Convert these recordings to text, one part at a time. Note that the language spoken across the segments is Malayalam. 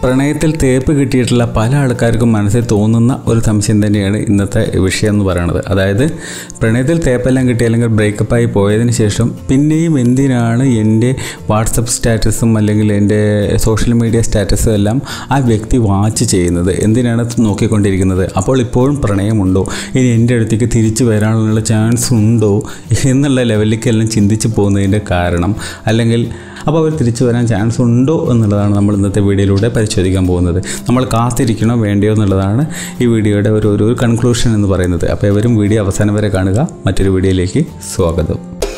പ്രണയത്തിൽ തേപ്പ് കിട്ടിയിട്ടുള്ള പല ആൾക്കാർക്കും മനസ്സിൽ തോന്നുന്ന ഒരു സംശയം തന്നെയാണ് ഇന്നത്തെ വിഷയം എന്ന് പറയുന്നത് അതായത് പ്രണയത്തിൽ തേപ്പെല്ലാം കിട്ടി അല്ലെങ്കിൽ ബ്രേക്കപ്പായി പോയതിന് ശേഷം പിന്നെയും എന്തിനാണ് എൻ്റെ വാട്സപ്പ് സ്റ്റാറ്റസും അല്ലെങ്കിൽ എൻ്റെ സോഷ്യൽ മീഡിയ സ്റ്റാറ്റസും എല്ലാം ആ വ്യക്തി വാച്ച് ചെയ്യുന്നത് എന്തിനാണ് നോക്കിക്കൊണ്ടിരിക്കുന്നത് അപ്പോൾ ഇപ്പോഴും പ്രണയമുണ്ടോ ഇനി എൻ്റെ അടുത്തേക്ക് തിരിച്ചു വരാനുള്ള ചാൻസ് ഉണ്ടോ എന്നുള്ള ലെവലിലേക്കെല്ലാം ചിന്തിച്ച് പോകുന്നതിൻ്റെ കാരണം അല്ലെങ്കിൽ അപ്പോൾ അവർ തിരിച്ചു വരാൻ ചാൻസ് ഉണ്ടോ എന്നുള്ളതാണ് നമ്മൾ ഇന്നത്തെ വീഡിയോയിലൂടെ പരിശോധിക്കാൻ പോകുന്നത് നമ്മൾ കാത്തിരിക്കണോ വേണ്ടയോ എന്നുള്ളതാണ് ഈ വീഡിയോയുടെ ഒരു ഒരു കൺക്ലൂഷൻ എന്ന് പറയുന്നത് അപ്പോൾ ഇവരും വീഡിയോ അവസാനം വരെ കാണുക മറ്റൊരു വീഡിയോയിലേക്ക് സ്വാഗതം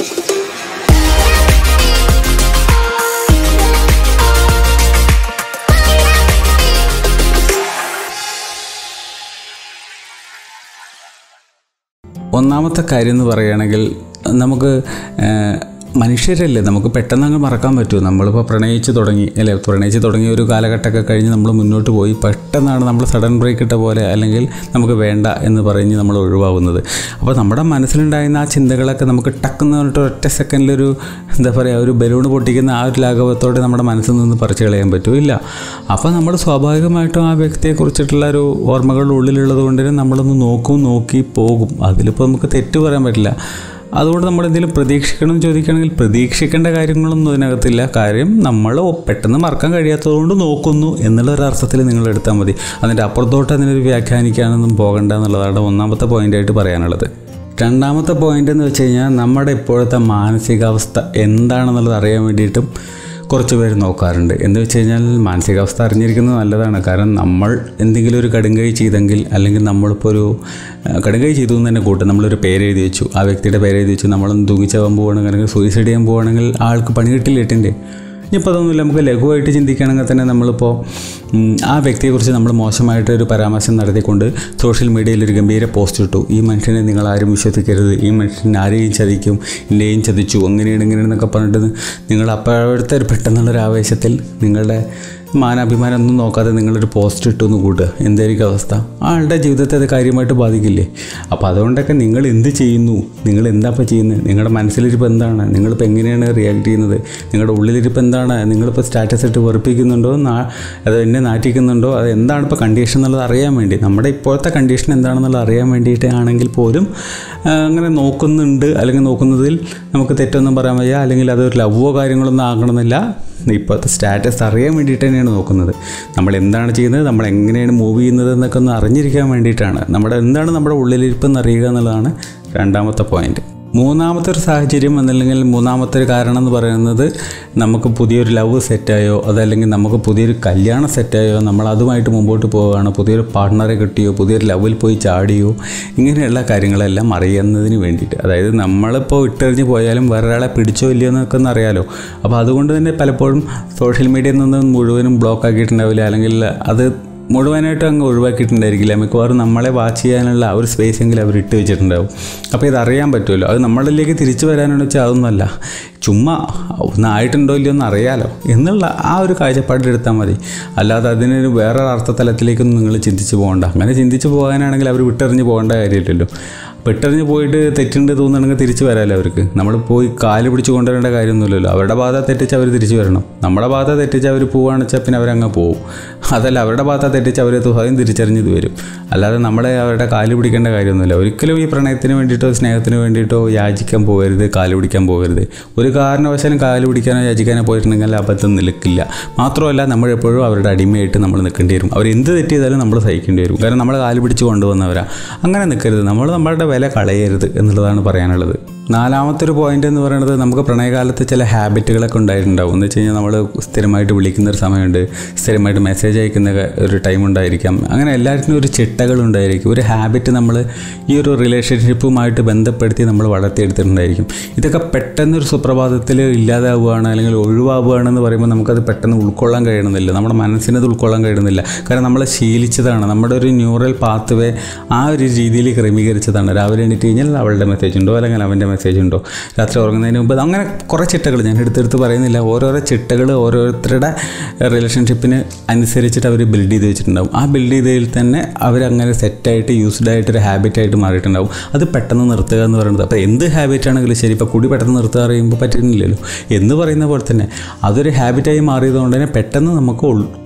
ഒന്നാമത്തെ കാര്യം എന്ന് പറയുകയാണെങ്കിൽ നമുക്ക് ഏഹ്, മനുഷ്യരല്ലേ നമുക്ക് പെട്ടെന്ന് അങ്ങ് മറക്കാൻ പറ്റുമോ നമ്മളിപ്പോൾ പ്രണയിച്ച് തുടങ്ങി അല്ലേ പ്രണയിച്ച് തുടങ്ങിയ ഒരു കാലഘട്ടമൊക്കെ കഴിഞ്ഞ് നമ്മൾ മുന്നോട്ട് പോയി പെട്ടെന്നാണ് നമ്മൾ സഡൻ ബ്രേക്ക് ഇട്ട പോലെ അല്ലെങ്കിൽ നമുക്ക് വേണ്ട എന്ന് പറഞ്ഞ് നമ്മൾ ഒഴിവാകുന്നത് അപ്പോൾ നമ്മുടെ മനസ്സിലുണ്ടായിരുന്ന ആ ചിന്തകളൊക്കെ നമുക്ക് ടക്കെന്ന് പറഞ്ഞിട്ട് ഒറ്റ സെക്കൻഡിലൊരു എന്താ പറയുക ഒരു ബലൂൺ പൊട്ടിക്കുന്ന ആ ഒരു ലാഘവത്തോടെ നമ്മുടെ മനസ്സിൽ നിന്ന് പറിച്ചു കളയാൻ പറ്റില്ല അപ്പോൾ നമ്മൾ സ്വാഭാവികമായിട്ടും ആ വ്യക്തിയെക്കുറിച്ചിട്ടുള്ള ഒരു ഓർമ്മകൾ ഉള്ളിലുള്ളത് കൊണ്ട് തന്നെ നമ്മളൊന്ന് നോക്കും നോക്കി പോകും അതിലിപ്പോൾ നമുക്ക് തെറ്റ് പറയാൻ പറ്റില്ല അതുകൊണ്ട് നമ്മൾ എന്തെങ്കിലും പ്രതീക്ഷിക്കണം എന്ന് ചോദിക്കുകയാണെങ്കിൽ പ്രതീക്ഷിക്കേണ്ട കാര്യങ്ങളൊന്നും ഇതിനകത്തില്ല കാര്യം നമ്മൾ പെട്ടെന്ന് മറക്കാൻ കഴിയാത്തതുകൊണ്ട് നോക്കുന്നു എന്നുള്ള ഒരു അർത്ഥത്തിൽ നിങ്ങൾ എടുത്താൽ മതി അതിൻ്റെ അപ്പുറത്തോട്ട് അതിനൊരു വ്യാഖ്യാനിക്കാനൊന്നും പോകണ്ട എന്നുള്ളതാണ് ഒന്നാമത്തെ പോയിൻ്റായിട്ട് പറയാനുള്ളത് രണ്ടാമത്തെ പോയിൻ്റ് എന്ന് വെച്ച് കഴിഞ്ഞാൽ നമ്മുടെ ഇപ്പോഴത്തെ മാനസികാവസ്ഥ എന്താണെന്നുള്ളത് അറിയാൻ വേണ്ടിയിട്ടും കുറച്ച് പേര് നോക്കാറുണ്ട് എന്ന് വെച്ച് കഴിഞ്ഞാൽ മാനസികാവസ്ഥ അറിഞ്ഞിരിക്കുന്നത് നല്ലതാണ് കാരണം നമ്മൾ എന്തെങ്കിലും ഒരു കടുങ്കൈ ചെയ്തെങ്കിൽ അല്ലെങ്കിൽ നമ്മളിപ്പോൾ ഒരു ആ, കടുങ്കൈ ചെയ്തു എന്ന് തന്നെ കൂട്ടും നമ്മളൊരു പേര് എഴുതി വെച്ചു ആ വ്യക്തിയുടെ പേര് എഴുതി വെച്ചു നമ്മളൊന്ന് തൂങ്ങിച്ചാവാൻ പോവുകയാണെങ്കിൽ അല്ലെങ്കിൽ സൂയിസൈഡ് ചെയ്യാൻ പോവുകയാണെങ്കിൽ ആൾക്ക് പണി കിട്ടില്ല എട്ടിൻ്റെ ഇനിയിപ്പോൾ അതൊന്നുമില്ല നമുക്ക് ലഘുവായിട്ട് ചിന്തിക്കുകയാണെങ്കിൽ തന്നെ നമ്മളിപ്പോൾ ഉം, ആ വ്യക്തിയെക്കുറിച്ച് നമ്മൾ മോശമായിട്ട് ഒരു പരാമർശം നടത്തിക്കൊണ്ട് സോഷ്യൽ മീഡിയയിൽ ഒരു ഗംഭീര പോസ്റ്റ് ഇട്ടു ഈ മനുഷ്യനെ നിങ്ങൾ ആരും വിശ്വസിക്കരുത് ഈ മനുഷ്യൻ ആരെയും ചതിക്കും എന്നെയും ചതിച്ചു അങ്ങനെയാണ് ഇങ്ങനെയാണെന്നൊക്കെ പറഞ്ഞിട്ട് നിങ്ങൾ അപ്പോഴത്തെ ഒരു പെട്ടെന്നുള്ളൊരു ആവേശത്തിൽ നിങ്ങളുടെ മാനാഭിമാനം ഒന്നും നോക്കാതെ നിങ്ങളൊരു പോസ്റ്റ് ഇട്ടു എന്ന് കൂട്ടുക എന്തായിരിക്കും അവസ്ഥ ആളുടെ ജീവിതത്തെ അത് കാര്യമായിട്ട് ബാധിക്കില്ലേ അപ്പോൾ അതുകൊണ്ടൊക്കെ നിങ്ങൾ എന്ത് ചെയ്യുന്നു നിങ്ങൾ എന്താ ഇപ്പോൾ ചെയ്യുന്നത് നിങ്ങളുടെ മനസ്സിലിരിപ്പ് എന്താണ് നിങ്ങളിപ്പോൾ എങ്ങനെയാണ് റിയാക്ട് ചെയ്യുന്നത് നിങ്ങളുടെ ഉള്ളിലിരിപ്പ് എന്താണ് നിങ്ങളിപ്പോൾ സ്റ്റാറ്റസ് ഇട്ട് വെറുപ്പിക്കുന്നുണ്ടോ നാ അത് എന്നെ നാറ്റിക്കുന്നുണ്ടോ അത് എന്താണ് ഇപ്പോൾ കണ്ടീഷൻ എന്നുള്ളത് അറിയാൻ വേണ്ടി നമ്മുടെ ഇപ്പോഴത്തെ കണ്ടീഷൻ എന്താണെന്നുള്ളത് അറിയാൻ വേണ്ടിയിട്ട് ആണെങ്കിൽ പോലും ആ, അങ്ങനെ നോക്കുന്നുണ്ട് അല്ലെങ്കിൽ നോക്കുന്നതിൽ നമുക്ക് തെറ്റൊന്നും പറയാൻ വയ്യ അല്ലെങ്കിൽ അതൊരു ലവോ കാര്യങ്ങളൊന്നും ആകണമെന്നില്ല ഇപ്പോഴത്തെ സ്റ്റാറ്റസ് അറിയാൻ വേണ്ടിയിട്ട് തന്നെയാണ് നോക്കുന്നത് നമ്മൾ എന്താണ് ചെയ്യുന്നത് നമ്മൾ എങ്ങനെയാണ് മൂവ് ചെയ്യുന്നത് എന്നൊക്കെ ഒന്ന് അറിഞ്ഞിരിക്കാൻ വേണ്ടിയിട്ടാണ് നമ്മുടെ എന്താണ് നമ്മുടെ ഉള്ളിലിരിപ്പ് എന്ന് അറിയുക എന്നുള്ളതാണ് രണ്ടാമത്തെ പോയിന്റ് മൂന്നാമത്തെ ഒരു സാഹചര്യം എന്നല്ലെങ്കിൽ മൂന്നാമത്തെ ഒരു കാരണം എന്ന് പറയുന്നത് നമുക്ക് പുതിയൊരു ലവ് സെറ്റായോ അതല്ലെങ്കിൽ നമുക്ക് പുതിയൊരു കല്യാണം സെറ്റായോ നമ്മൾ അതുമായിട്ട് മുമ്പോട്ട് പോവുകയാണ് പുതിയൊരു പാർട്ട്ണറെ കിട്ടിയോ പുതിയൊരു ലവിൽ പോയി ചാടിയോ ഇങ്ങനെയുള്ള കാര്യങ്ങളെല്ലാം അറിയുന്നതിന് വേണ്ടിയിട്ട് അതായത് നമ്മളിപ്പോൾ ഇട്ടെറിഞ്ഞ് പോയാലും വേറൊരാളെ പിടിച്ചോ ഇല്ലയോ എന്നൊക്കെ ഒന്ന് അറിയാലോ അപ്പോൾ അതുകൊണ്ട് തന്നെ പലപ്പോഴും സോഷ്യൽ മീഡിയയിൽ നിന്ന് മുഴുവനും ബ്ലോക്ക് ആക്കിയിട്ടുണ്ടാവില്ല അല്ലെങ്കിൽ അത് മുഴുവനായിട്ടും അങ്ങ് ഒഴിവാക്കിയിട്ടുണ്ടായിരിക്കില്ല മിക്കവാറും നമ്മളെ വാച്ച് ചെയ്യാനുള്ള ആ ഒരു സ്പേസ് എങ്കിലും അവർ ഇട്ട് വെച്ചിട്ടുണ്ടാവും അപ്പോൾ ഇതറിയാൻ പറ്റുമല്ലോ അത് നമ്മളിലേക്ക് തിരിച്ചു വരാനെന്ന് വെച്ചാൽ അതൊന്നുമല്ല ചുമ്മാ ഒന്ന് ആയിട്ടുണ്ടോ ഇല്ലയോ എന്ന് അറിയാലോ എന്നുള്ള ആ ഒരു കാഴ്ചപ്പാടിലെടുത്താൽ മതി അല്ലാതെ അതിനൊരു വേറെ അർത്ഥതലത്തിലേക്കൊന്നും നിങ്ങൾ ചിന്തിച്ച് പോകണ്ട അങ്ങനെ ചിന്തിച്ച് പോകാനാണെങ്കിൽ അവർ വിട്ടെറിഞ്ഞ് പോകേണ്ട കാര്യമില്ലല്ലോ പെട്ടെറിഞ്ഞ് പോയിട്ട് തെറ്റുണ്ട് തോന്നുകയാണെങ്കിൽ തിരിച്ചു വരാമല്ലോ അവർക്ക് നമ്മൾ പോയി കാല് പിടിച്ച് കൊണ്ടുവരേണ്ട കാര്യമൊന്നുമില്ലല്ലോ അവരുടെ ബാധ തെറ്റിച്ച് അവർ തിരിച്ചു വരണം നമ്മുടെ ബാധ തെറ്റിച്ച് അവർ പോവുകയാണെന്ന് വെച്ചാൽ പിന്നെ അവരങ്ങ് പോവും അതല്ല അവരുടെ ബാധ തെറ്റിച്ച് അവർ സ്വയം തിരിച്ചറിഞ്ഞത് വരും അല്ലാതെ നമ്മളെ അവരുടെ കാല് പിടിക്കേണ്ട കാര്യമൊന്നുമില്ല ഒരിക്കലും ഈ പ്രണയത്തിന് വേണ്ടിയിട്ടോ സ്നേഹത്തിന് വേണ്ടിയിട്ടോ യാചിക്കാൻ പോകരുത് കാല് പിടിക്കാൻ പോകരുത് ഒരു കാരണവശാലും കാല് പിടിക്കാനോ യാചിക്കാനോ പോയിട്ടുണ്ടെങ്കിൽ അബദ്ധം നിൽക്കില്ല മാത്രമല്ല നമ്മളെപ്പോഴും അവരുടെ അടിമയായിട്ട് നമ്മൾ നിൽക്കേണ്ടി വരും അവർ എന്ത് തെറ്റ് ചെയ്താലും നമ്മൾ സഹിക്കേണ്ടി വരും കാരണം നമ്മൾ കാല് പിടിച്ച് കൊണ്ടുവന്നവരാ അങ്ങനെ നിൽക്കരുത് നമ്മൾ നമ്മളുടെ വില കളയരുത് എന്നുള്ളതാണ് പറയാനുള്ളത് നാലാമത്തെ ഒരു പോയിന്റ് എന്ന് പറയുന്നത് നമുക്ക് പ്രണയകാലത്ത് ചില ഹാബിറ്റുകളൊക്കെ ഉണ്ടായിട്ടുണ്ടാവും എന്ന് വെച്ച് കഴിഞ്ഞാൽ നമ്മൾ സ്ഥിരമായിട്ട് വിളിക്കുന്ന ഒരു സമയമുണ്ട് സ്ഥിരമായിട്ട് മെസ്സേജ് അയക്കുന്ന ഒരു ടൈം ഉണ്ടായിരിക്കാം അങ്ങനെ എല്ലാത്തിനും ഒരു ചിട്ടകൾ ഉണ്ടായിരിക്കും ഒരു ഹാബിറ്റ് നമ്മൾ ഈ ഒരു റിലേഷൻഷിപ്പുമായിട്ട് ബന്ധപ്പെടുത്തി നമ്മൾ വളർത്തിയെടുത്തിട്ടുണ്ടായിരിക്കും ഇതൊക്കെ പെട്ടെന്നൊരു സുപ്രഭാതത്തിൽ ഇല്ലാതാവുകയാണ് അല്ലെങ്കിൽ ഒഴിവാവുകയാണെന്ന് പറയുമ്പോൾ നമുക്കത് പെട്ടെന്ന് ഉൾക്കൊള്ളാൻ കഴിയണമെന്നില്ല നമ്മുടെ മനസ്സിനത് ഉൾക്കൊള്ളാൻ കഴിയുന്നില്ല കാരണം നമ്മൾ ശീലിച്ചതാണ് നമ്മുടെ ഒരു ന്യൂറൽ പാത്ത് വേ ആ ഒരു രീതിയിൽ ക്രമീകരിച്ചതാണ് രാവിലെ എണീറ്റ് കഴിഞ്ഞാൽ അവളുടെ മെസ്സേജ് ഉണ്ടോ അല്ലെങ്കിൽ അവൻ്റെ മെസ്സേജ് ഉണ്ടോ രാത്രി ഉറങ്ങുന്നതിന് മുമ്പ് അങ്ങനെ കുറേ ചിട്ടകൾ ഞാൻ എടുത്തെടുത്ത് പറയുന്നില്ല ഓരോരോ ചിട്ടകൾ ഓരോരുത്തരുടെ റിലേഷൻഷിപ്പിന് അനുസരിച്ചിട്ട് അവർ ബിൽഡ് ചെയ്ത് വെച്ചിട്ടുണ്ടാവും ആ ബിൽഡ് ചെയ്തതിൽ തന്നെ അവരങ്ങനെ സെറ്റായിട്ട് യൂസ്ഡ് ആയിട്ടൊരു ഹാബിറ്റായിട്ട് മാറിയിട്ടുണ്ടാവും അത് പെട്ടെന്ന് നിർത്തുക എന്ന് പറയുന്നത് അപ്പോൾ എന്ത് ഹാബിറ്റ് ആണെങ്കിലും ശരി ഇപ്പോൾ കുടി പെട്ടെന്ന് നിർത്തുക അറിയുമ്പോൾ പറ്റുന്നില്ലല്ലോ എന്ന് പറയുന്ന പോലെ തന്നെ അതൊരു ഹാബിറ്റായി മാറിയതുകൊണ്ട് തന്നെ പെട്ടെന്ന് നമുക്ക് ഉൾ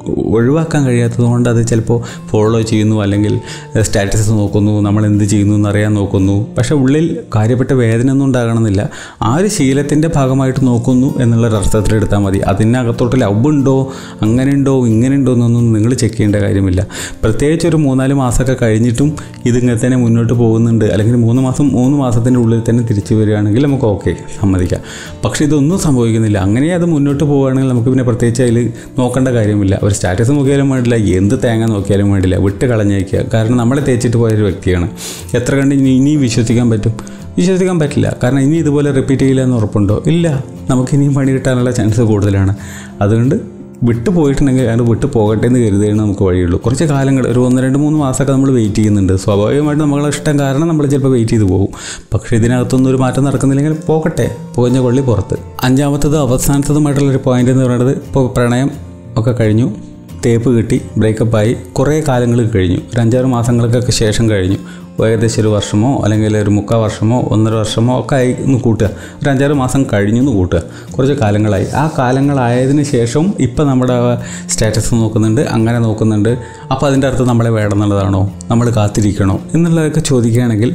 ഒഴിവാക്കാൻ കഴിയാത്തത് കൊണ്ട് അത് ചിലപ്പോൾ ഫോളോ ചെയ്യുന്നു അല്ലെങ്കിൽ സ്റ്റാറ്റസ് നോക്കുന്നു നമ്മൾ എന്ത് ചെയ്യുന്നു എന്നറിയാൻ നോക്കുന്നു പക്ഷേ ഉള്ളിൽ കാര്യപ്പെട്ട വേദന ഒന്നും ഉണ്ടാകണമെന്നില്ല ആ ഒരു ശീലത്തിൻ്റെ ഭാഗമായിട്ട് നോക്കുന്നു എന്നുള്ളൊരു അർത്ഥത്തിലെടുത്താൽ മതി അതിനകത്തോട്ട് ലവ് ഉണ്ടോ അങ്ങനെ ഉണ്ടോ ഇങ്ങനെ ഉണ്ടോ എന്നൊന്നും നിങ്ങൾ ചെക്ക് ചെയ്യേണ്ട കാര്യമില്ല പ്രത്യേകിച്ച് ഒരു മൂന്നാല് മാസമൊക്കെ കഴിഞ്ഞിട്ടും ഇതിങ്ങനെ തന്നെ മുന്നോട്ട് പോകുന്നുണ്ട് അല്ലെങ്കിൽ മൂന്ന് മാസം മൂന്ന് മാസത്തിൻ്റെ ഉള്ളിൽ തന്നെ തിരിച്ചു വരികയാണെങ്കിൽ നമുക്ക് ഓക്കെ സമ്മതിക്കാം പക്ഷേ ഇതൊന്നും സംഭവിക്കുന്നില്ല അങ്ങനെ അത് മുന്നോട്ട് പോവുകയാണെങ്കിൽ നമുക്ക് പിന്നെ പ്രത്യേകിച്ച് അതിൽ നോക്കേണ്ട കാര്യമില്ല ഒരു സ്റ്റാറ്റസ് നോക്കിയാലും വേണ്ടില്ല എന്ത് തേങ്ങ നോക്കിയാലും വേണ്ടില്ല വിട്ട് കളഞ്ഞേക്കുക കാരണം നമ്മളെ തേച്ചിട്ട് പോയൊരു വ്യക്തിയാണ് എത്ര കണ്ട് ഇനി ഇനിയും വിശ്വസിക്കാൻ പറ്റും വിശ്വസിക്കാൻ പറ്റില്ല കാരണം ഇനി ഇതുപോലെ റിപ്പീറ്റ് ചെയ്യില്ല എന്ന് ഉറപ്പുണ്ടോ ഇല്ല നമുക്ക് ഇനിയും പണി കിട്ടാനുള്ള ചാൻസ് കൂടുതലാണ് അതുകൊണ്ട് വിട്ടു പോയിട്ടുണ്ടെങ്കിൽ അത് വിട്ടു പോകട്ടെ എന്ന് കരുതിയാണ് നമുക്ക് വഴിയുള്ളൂ കുറച്ച് കാലങ്ങൾ ഒരു ഒന്ന് രണ്ട് മൂന്ന് മാസമൊക്കെ നമ്മൾ വെയിറ്റ് ചെയ്യുന്നുണ്ട് സ്വാഭാവികമായിട്ട് നമ്മളെ ഇഷ്ടം കാരണം നമ്മൾ ചിലപ്പോൾ വെയിറ്റ് ചെയ്ത് പോകും പക്ഷേ ഇതിനകത്തൊന്നും ഒരു മാറ്റം നടക്കുന്നില്ലെങ്കിൽ പോകട്ടെ പുകഞ്ഞ കൊള്ളി പുറത്ത് അഞ്ചാമത്തത് അവസാനത്തതുമായിട്ടുള്ളൊരു പോയിന്റ് എന്ന് പറയുന്നത് ഇപ്പോൾ പ്രണയം ഒക്കെ കഴിഞ്ഞു തേപ്പ് കിട്ടി ബ്രേക്കപ്പായി കുറേ കാലങ്ങൾ കഴിഞ്ഞു ഒരു അഞ്ചാറ് മാസങ്ങൾക്കൊക്കെ ശേഷം കഴിഞ്ഞു ഏകദേശം ഒരു വർഷമോ അല്ലെങ്കിൽ ഒരു മുക്കാൽ വർഷമോ ഒന്നര വർഷമോ ഒക്കെ ആയി എന്ന് കൂട്ടുക ഒരു അഞ്ചാറ് മാസം കഴിഞ്ഞു എന്ന് കൂട്ടുക കുറച്ച് കാലങ്ങളായി ആ കാലങ്ങളായതിന് ശേഷം ഇപ്പം നമ്മുടെ സ്റ്റാറ്റസ് നോക്കുന്നുണ്ട് അങ്ങനെ നോക്കുന്നുണ്ട് അപ്പോൾ അതിൻ്റെ അർത്ഥം നമ്മളെ വേണം എന്നുള്ളതാണോ നമ്മൾ കാത്തിരിക്കണോ എന്നുള്ളതൊക്കെ ചോദിക്കുകയാണെങ്കിൽ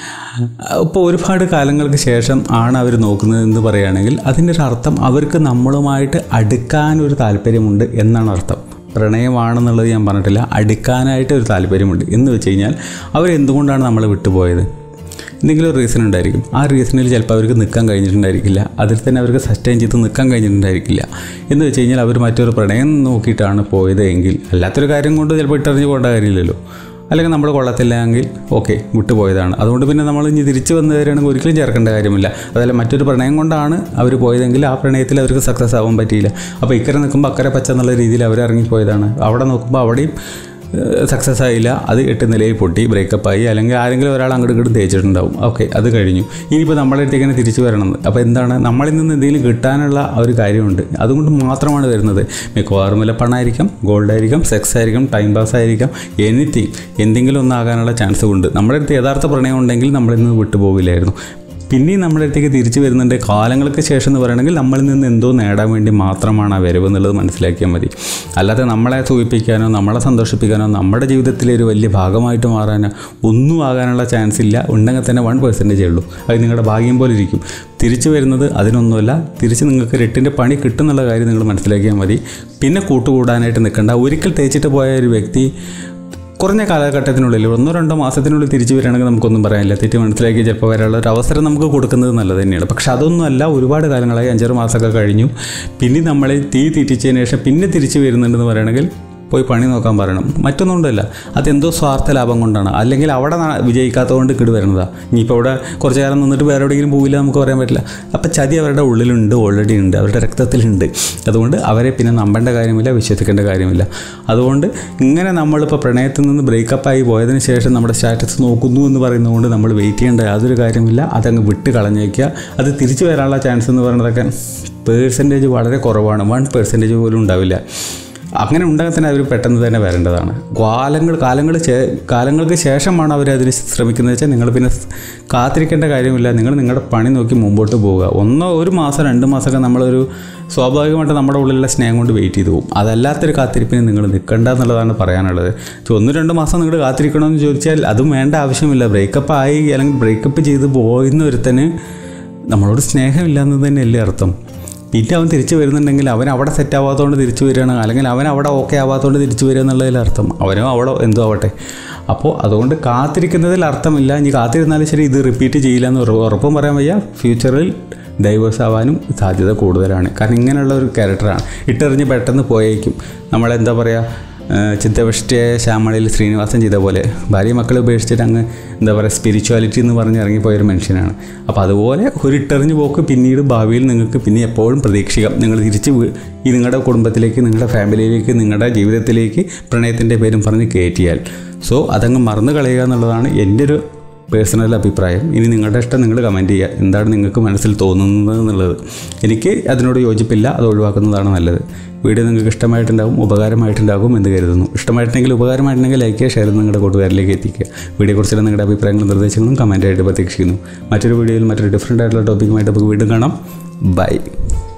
ഇപ്പോൾ ഒരുപാട് കാലങ്ങൾക്ക് ശേഷം ആണ് അവർ നോക്കുന്നത് എന്ന് പറയുകയാണെങ്കിൽ അതിൻ്റെ ഒരു അർത്ഥം അവർക്ക് നമ്മളുമായിട്ട് അടുക്കാൻ ഒരു താല്പര്യമുണ്ട് എന്നാണ് അർത്ഥം പ്രണയമാണെന്നുള്ളത് ഞാൻ പറഞ്ഞിട്ടില്ല അടുക്കാനായിട്ട് ഒരു താല്പര്യമുണ്ട് എന്ന് വെച്ച് കഴിഞ്ഞാൽ അവർ എന്തുകൊണ്ടാണ് നമ്മളെ വിട്ടുപോയത് എന്തെങ്കിലും ഒരു റീസൺ ഉണ്ടായിരിക്കും ആ റീസണിൽ ചിലപ്പോൾ അവർക്ക് നിൽക്കാൻ കഴിഞ്ഞിട്ടുണ്ടായിരിക്കില്ല അതിൽ തന്നെ അവർക്ക് സസ്റ്റൈൻ ചെയ്ത് നിൽക്കാൻ കഴിഞ്ഞിട്ടുണ്ടായിരിക്കില്ല എന്ന് വെച്ച് കഴിഞ്ഞാൽ അവർ മറ്റൊരു പ്രണയം നോക്കിയിട്ടാണ് പോയത് എങ്കിൽ അല്ലാത്തൊരു കാര്യം കൊണ്ട് ചിലപ്പോൾ ഇട്ടറിഞ്ഞ് പോകേണ്ട കാര്യമില്ലല്ലോ അല്ലെങ്കിൽ നമ്മൾ കൊള്ളത്തില്ല എങ്കിൽ ഓക്കെ വിട്ടുപോയതാണ് അതുകൊണ്ട് പിന്നെ നമ്മൾ ഇനി തിരിച്ചു വന്നു തരികയാണെങ്കിൽ ഒരിക്കലും ചേർക്കേണ്ട കാര്യമില്ല അതല്ല മറ്റൊരു പ്രണയം കൊണ്ടാണ് അവർ പോയതെങ്കിൽ ആ പ്രണയത്തിൽ അവർക്ക് സക്സസ് ആവാൻ പറ്റിയില്ല അപ്പോൾ ഇക്കരെ നിൽക്കുമ്പോൾ അക്കരെ പച്ച എന്നുള്ള രീതിയിൽ അവർ ഇറങ്ങിപ്പോയതാണ് അവിടെ നോക്കുമ്പോൾ അവിടെയും സക്സസ് ആയില്ല അത് എട്ട് നിലയിൽ പൊട്ടി ബ്രേക്കപ്പ് ആയി അല്ലെങ്കിൽ ആരെങ്കിലും ഒരാൾ അങ്ങോട്ട് ഇങ്ങോട്ട് തേച്ചിട്ടുണ്ടാവും ഓക്കെ അത് കഴിഞ്ഞു ഇനിയിപ്പോൾ നമ്മളെ അടുത്തേക്ക് തന്നെ തിരിച്ചു വരണം അപ്പോൾ എന്താണ് നമ്മളിൽ നിന്ന് എന്തെങ്കിലും കിട്ടാനുള്ള ആ ഒരു കാര്യമുണ്ട് അതുകൊണ്ട് മാത്രമാണ് വരുന്നത് മിക്കവാറും വല്ല പണമായിരിക്കാം ഗോൾഡ് ആയിരിക്കാം സെക്സ് ആയിരിക്കാം ടൈം പാസ് ആയിരിക്കാം എനിത്തിങ് എന്തെങ്കിലും ഒന്നാകാനുള്ള ചാൻസ് ഉണ്ട് നമ്മുടെ അടുത്ത് യഥാർത്ഥ പ്രണയം ഉണ്ടെങ്കിൽ നമ്മളിൽ നിന്ന് വിട്ടുപോകില്ലായിരുന്നു പിന്നെയും നമ്മുടെ അടുത്തേക്ക് തിരിച്ചു വരുന്നുണ്ട് കാലങ്ങൾക്ക് ശേഷം എന്ന് പറയണമെങ്കിൽ നമ്മളിൽ നിന്ന് എന്തോ നേടാൻ വേണ്ടി മാത്രമാണ് ആ വരവ് എന്നുള്ളത് മനസ്സിലാക്കിയാൽ മതി അല്ലാതെ നമ്മളെ സൂചിപ്പിക്കാനോ നമ്മളെ സന്തോഷിപ്പിക്കാനോ നമ്മുടെ ജീവിതത്തിലെ ഒരു വലിയ ഭാഗമായിട്ട് മാറാനോ ഒന്നും ആകാനുള്ള ചാൻസ് ഇല്ല ഉണ്ടെങ്കിൽ തന്നെ വൺ പെർസെൻറ്റേജേ ഉള്ളൂ അത് നിങ്ങളുടെ ഭാഗ്യം പോലെ ഇരിക്കും തിരിച്ചു വരുന്നത് അതിനൊന്നുമല്ല തിരിച്ച് നിങ്ങൾക്ക് രട്ടിൻ്റെ പണി കിട്ടുന്നുള്ള കാര്യം നിങ്ങൾ മനസ്സിലാക്കിയാൽ മതി പിന്നെ കൂട്ടുകൂടാനായിട്ട് നിൽക്കേണ്ട ഒരിക്കൽ തേച്ചിട്ട് പോയ ഒരു വ്യക്തി കുറഞ്ഞ കാലഘട്ടത്തിനുള്ളിൽ ഒന്നോ രണ്ടോ മാസത്തിനുള്ളിൽ തിരിച്ചു വരികയാണെങ്കിൽ നമുക്കൊന്നും പറയാനില്ല തെറ്റ് മനസ്സിലാക്കി ചിലപ്പോൾ വരാനുള്ള ഒരു അവസരം നമുക്ക് കൊടുക്കുന്നത് നല്ലത് തന്നെയാണ് പക്ഷെ അതൊന്നുമല്ല ഒരുപാട് കാലങ്ങളായി അഞ്ചാറ് മാസമൊക്കെ കഴിഞ്ഞു പിന്നെ നമ്മളെ തീ തിരിച്ചതിന് ശേഷം പിന്നെ തിരിച്ചു വരുന്നുണ്ടെന്ന് പറയുകയാണെങ്കിൽ പോയി പണി നോക്കാൻ പറയണം മറ്റൊന്നും കൊണ്ടല്ല അതെന്തോ സ്വാർത്ഥ ലാഭം കൊണ്ടാണ് അല്ലെങ്കിൽ അവിടെ ന- വിജയിക്കാത്തതുകൊണ്ട് കിട് വരുന്നതാണ് ഇനിയിപ്പോൾ അവിടെ കുറച്ച് കാലം നിന്നിട്ട് വേറെ എവിടെയെങ്കിലും പോവില്ല നമുക്ക് പറയാൻ പറ്റില്ല അപ്പം ചതി അവരുടെ ഉള്ളിലുണ്ട് ഓൾറെഡി ഉണ്ട് അവരുടെ രക്തത്തിലുണ്ട് അതുകൊണ്ട് അവരെ പിന്നെ നമ്പേണ്ട കാര്യമില്ല വിശ്വസിക്കേണ്ട കാര്യമില്ല അതുകൊണ്ട് ഇങ്ങനെ നമ്മളിപ്പോൾ പ്രണയത്തിൽ നിന്ന് ബ്രേക്കപ്പായി പോയതിന് ശേഷം നമ്മുടെ സ്റ്റാറ്റസ് നോക്കുന്നു എന്ന് പറയുന്നതുകൊണ്ട് നമ്മൾ വെയിറ്റ് ചെയ്യേണ്ട യാതൊരു കാര്യമില്ല അതങ്ങ് വിട്ട് കളഞ്ഞേക്കുക അത് തിരിച്ചു വരാനുള്ള ചാൻസ് എന്ന് പറയുന്നതൊക്കെ പേഴ്സൻറ്റേജ് വളരെ കുറവാണ് വൺ പെർസെൻറ്റേജ് പോലും ഉണ്ടാവില്ല അങ്ങനെ ഉണ്ടെങ്കിൽ തന്നെ അവർ പെട്ടെന്ന് തന്നെ വരേണ്ടതാണ് കാലങ്ങൾ കാലങ്ങൾ ശേ- കാലങ്ങൾക്ക് ശേഷമാണ് അവർ അതിന് ശ്രമിക്കുന്നത് വെച്ചാൽ നിങ്ങൾ പിന്നെ സ് കാത്തിരിക്കേണ്ട കാര്യമില്ല നിങ്ങൾ നിങ്ങളുടെ പണി നോക്കി മുമ്പോട്ട് പോവുക ഒന്നോ ഒരു മാസം രണ്ട് മാസമൊക്കെ നമ്മളൊരു സ്വാഭാവികമായിട്ട് നമ്മുടെ ഉള്ളിലുള്ള സ്നേഹം കൊണ്ട് വെയിറ്റ് ചെയ്തു പോകും അതല്ലാത്തൊരു കാത്തിരിപ്പിന് നിങ്ങൾ നിൽക്കേണ്ട എന്നുള്ളതാണ് പറയാനുള്ളത് ചോ- ഒന്ന് രണ്ട് മാസം നിങ്ങൾ കാത്തിരിക്കണമെന്ന് ചോദിച്ചാൽ അതും വേണ്ട ആവശ്യമില്ല ബ്രേക്കപ്പ് ആയി അല്ലെങ്കിൽ ബ്രേക്കപ്പ് ചെയ്ത് പോയിരുന്ന ഒരുത്തന് നമ്മളോട് സ്നേഹമില്ല എന്ന് തന്നെയല്ലേ അർത്ഥം പിന്നെ അവൻ തിരിച്ചു വരുന്നുണ്ടെങ്കിൽ അവൻ അവിടെ സെറ്റ് ആവാത്തതുകൊണ്ട് തിരിച്ചു വരികയാണ് അല്ലെങ്കിൽ അവൻ അവിടെ ഓക്കെ ആവാത്തതുകൊണ്ട് തിരിച്ചു വരിക എന്നുള്ളതിൽ അർത്ഥം അവനോ അവളോ എന്തോ ആവട്ടെ അപ്പോൾ അതുകൊണ്ട് കാത്തിരിക്കുന്നതിൽ അർത്ഥമില്ല ഇനി കാത്തിരുന്നാലും ശരി ഇത് റിപ്പീറ്റ് ചെയ്യില്ല എന്ന് ഉറ- ഉറപ്പും പറയാൻ വയ്യ ഫ്യൂച്ചറിൽ ഡൈവേഴ്സ് ആവാനും സാധ്യത കൂടുതലാണ് കാരണം ഇങ്ങനെയുള്ള ഒരു ക്യാരക്ടറാണ് ഇട്ടെറിഞ്ഞ് പെട്ടെന്ന് പോയേക്കും നമ്മളെന്താ പറയുക ചിത്തവൃഷ്ടിയായ ശ്യാമളയിൽ ശ്രീനിവാസൻ ചെയ്ത പോലെ ഭാര്യ മക്കളെ ഉപേക്ഷിച്ചിട്ട് അങ്ങ് എന്താ പറയുക സ്പിരിച്വാലിറ്റി എന്ന് പറഞ്ഞ് ഇറങ്ങിപ്പോയൊരു മനുഷ്യനാണ് അപ്പോൾ അതുപോലെ ഒരു ഇട്ടെറിഞ്ഞ് പോക്ക് പിന്നീട് ഭാവിയിൽ നിങ്ങൾക്ക് പിന്നെ എപ്പോഴും പ്രതീക്ഷിക്കാം നിങ്ങൾ തിരിച്ച് വീ- ഈ നിങ്ങളുടെ കുടുംബത്തിലേക്ക് നിങ്ങളുടെ ഫാമിലിയിലേക്ക് നിങ്ങളുടെ ജീവിതത്തിലേക്ക് പ്രണയത്തിൻ്റെ പേരും പറഞ്ഞ് കയറ്റിയാൽ സോ അതങ്ങ് മറന്നു കളയുക എന്നുള്ളതാണ് എൻ്റെ ഒരു പേഴ്സണൽ അഭിപ്രായം ഇനി നിങ്ങളുടെ ഇഷ്ടം നിങ്ങൾ കമൻറ്റ് ചെയ്യുക എന്താണ് നിങ്ങൾക്ക് മനസ്സിൽ തോന്നുന്നത് എന്നുള്ളത് എനിക്ക് അതിനോട് യോജിപ്പില്ല അത് ഒഴിവാക്കുന്നതാണ് നല്ലത് വീഡിയോ നിങ്ങൾക്ക് ഇഷ്ടമായിട്ടുണ്ടാകും ഉപകാരമായിട്ടുണ്ടാകും എന്ന് കരുതുന്നു ഇഷ്ടമായിട്ടുണ്ടെങ്കിൽ ഉപകാരമായിട്ടുണ്ടെങ്കിൽ ലൈക്ക് ചെയ്യുക ഷെയർ നിങ്ങളുടെ കൂട്ടുകാരിലേക്ക് എത്തിക്കുക വീഡിയോയെക്കുറിച്ചുള്ള നിങ്ങളുടെ അഭിപ്രായങ്ങളും നിർദ്ദേശങ്ങളും കമൻറ്റായിട്ട് പ്രതീക്ഷിക്കുന്നു മറ്റൊരു വീഡിയോയിൽ മറ്റൊരു ഡിഫറെൻ്റ് ആയിട്ടുള്ള ടോപ്പിക്കുമായിട്ട് നമുക്ക് വീണ്ടും കാണാം ബൈ